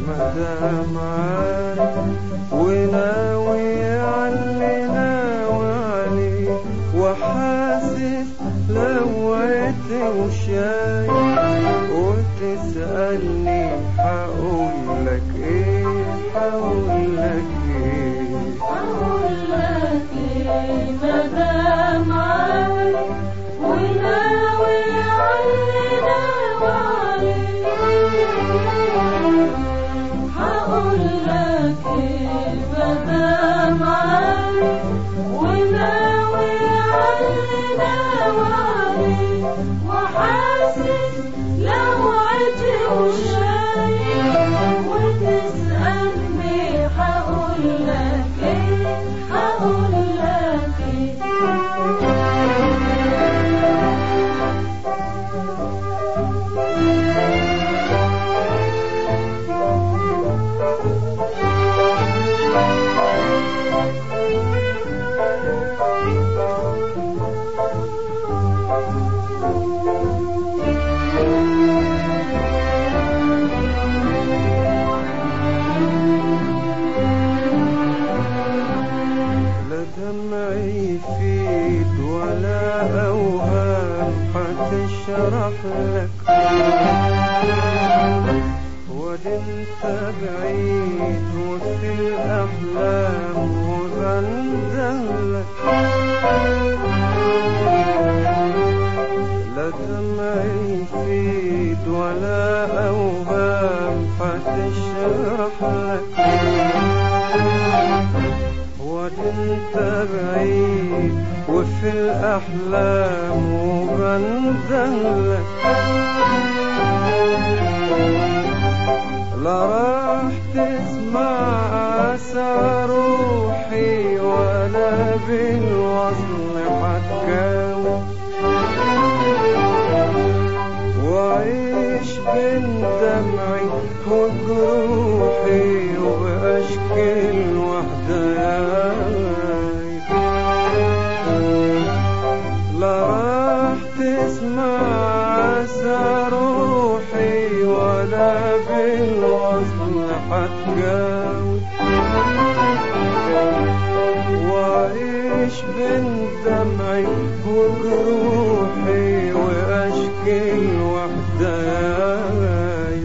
مدام عارف وناوي علي ناوي عليه وحاسس لو عدت وشايف وتسألني هقول لك ايه هقول لك ايه أقول لك إيه مدام عارف وناوي علينا وعليك هقول لك إيه مدام عارف وناوي علينا وعليك وحاسس لو عدت وشايف وتسألني هقول لك إيه هقول لك لا دمعي يفيد ولا أوهام هتشرح لك وادي انت بعيد وفي الأحلام وبندهلك لا دمعي يفيد ولا أوهام هتشرح لك وادي انت بعيد وفي الأحلام وبندهلك لا راح تسمع أسى روحي ولا بالوصل حتكاوي وعيش بين دمعي وجروحي واشكي الوحداي لا راح تسمع عسى روحي ولا بالوصل حتجاوب وعيش بين دمعي وجروحي واشكي الوحداي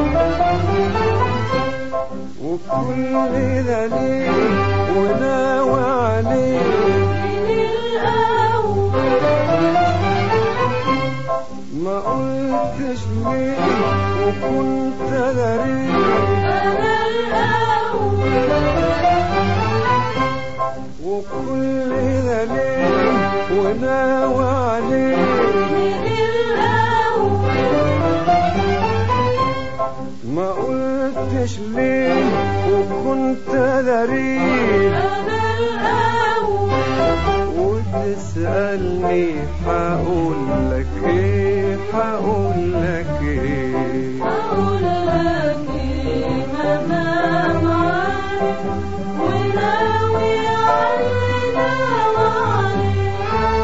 وكل ذليل وناوي عليه من الأول ما قلتش ليه وكنت غريب أنا الأول وكل ذليل وناوي عليه من الأول ما قلتش ليه وكنت غريب أنا الأول وتسألني هقول لك ايه هقول لك ايه أقول لك إيه مدام عارف وناوي علينا وعليك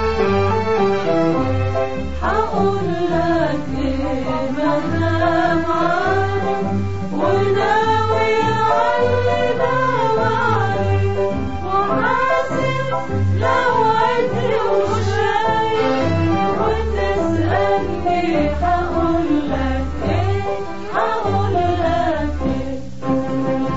هقول لك إيه مدام عارف وناوي علينا وعليك وحاسب لو عدت وشايف وتسألني هقول لك إيه هقول لك إيه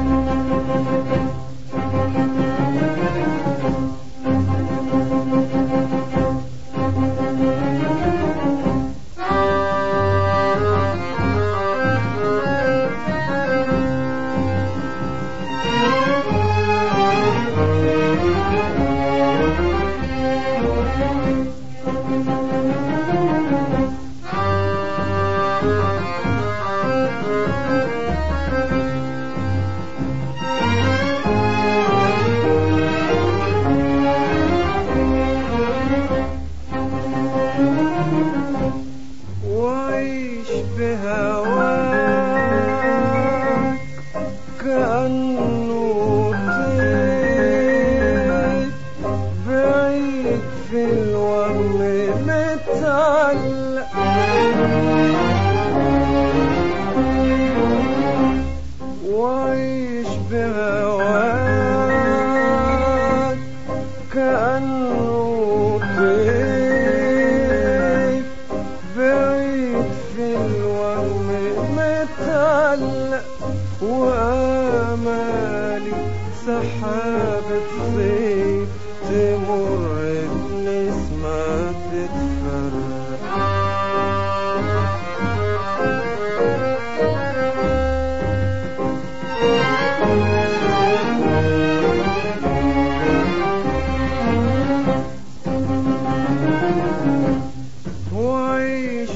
وعيش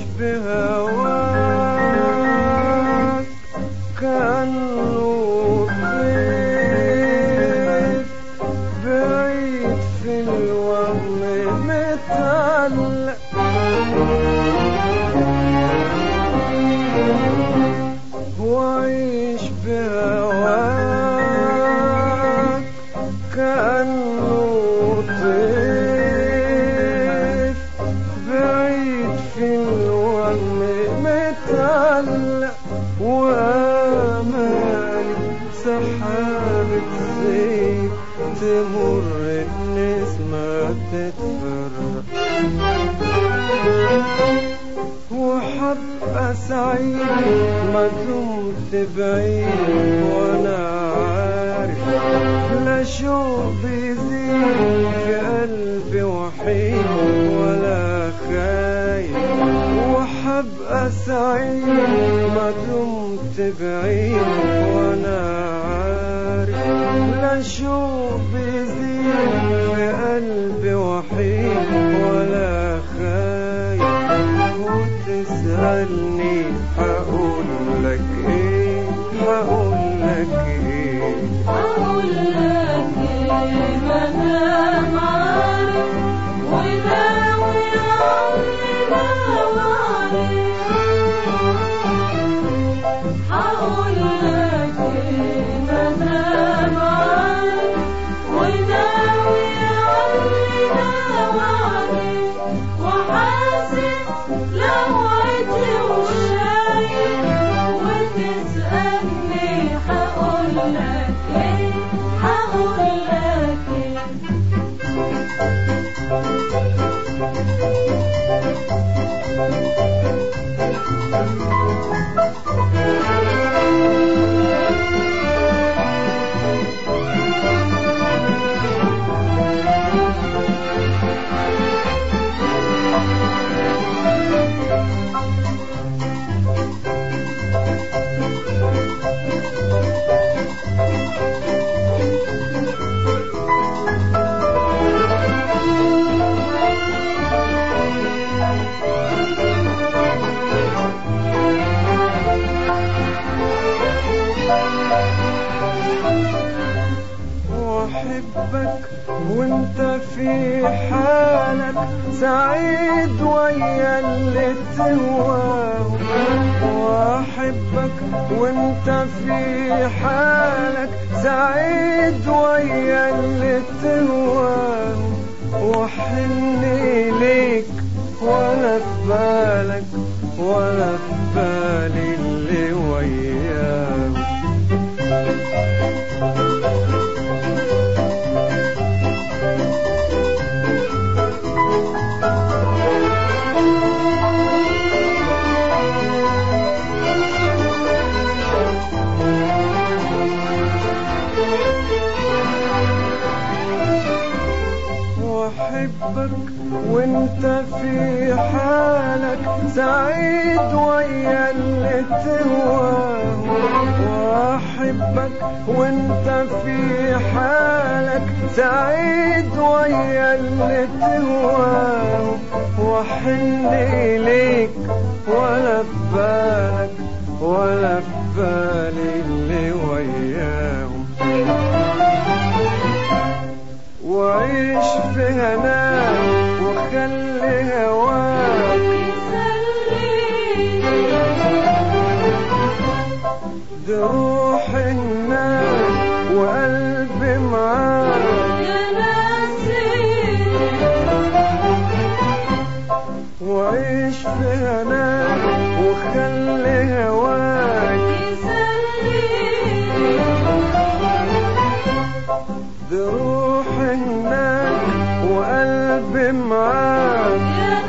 بهواك كأنه طيف بعيد في الوهم متعلق وعيش بهواك كأنه طيف بعيد في الوهم متعلق وأمالي سحابة زيت تمر النسمة تتفرق وحبقى سعيد ما دمت بعيد وانا عارف لا شوق بيزيد في قلبي وحيد ولا خايف وحبقى سعيد ما دمت بعيد وانا عارف لا شوق بيزيد في قلبي وحيد ولا خايف وتسألني هقول لك ايه هقول لك ايه أقول لك إيه ما دام عارف وناوي عني ناوي هقول لك إيه ما دام عارف وناوي عني ناوي وحاسس لو عدي وشايف وتسألني هقول لك إيه هقول لك إيه واحبك وانت في حالك سعيد ويا اللي تهواه واحبك وانت في حالك سعيد ويا اللي تهواه وحن ليك ولا في بالك ولا في بالي اللي وياه واحبك وانت في حالك سعيد ويا اللي تهواه واحبك وانت في حالك سعيد ويا اللي تهواه وحن ليك ولا في بالك ولا في بالي اللي وياهم وعيش في هناك وخلي هواك دي روح الناس وقلبي معاك وعيش في هناك وخلي هواك دي روح هناك وقلبي معاك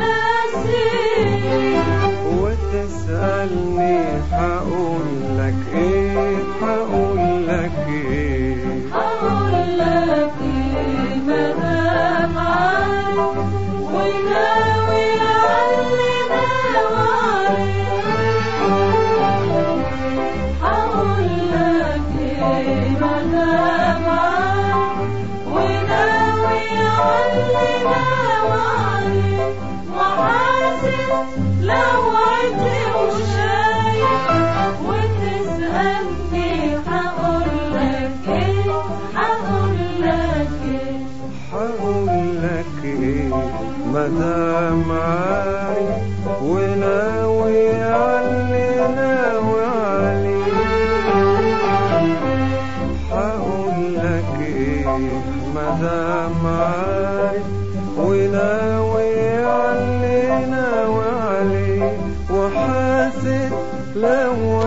وتسألني هقول لك ايه هقول لك ايه هقول لك إيه ما دام عارف وناوي علي ناوي هقول لك إيه ما دام عارف وناوي علي ناوي وحاسس لو وشايف وتسألني هقولك ايه هقولك ايه هقولك ايه مدام عارف وناوي علي ناوي عليه هقولك ايه مدام عارف وناوي علي ناوي عليه وحاسد لو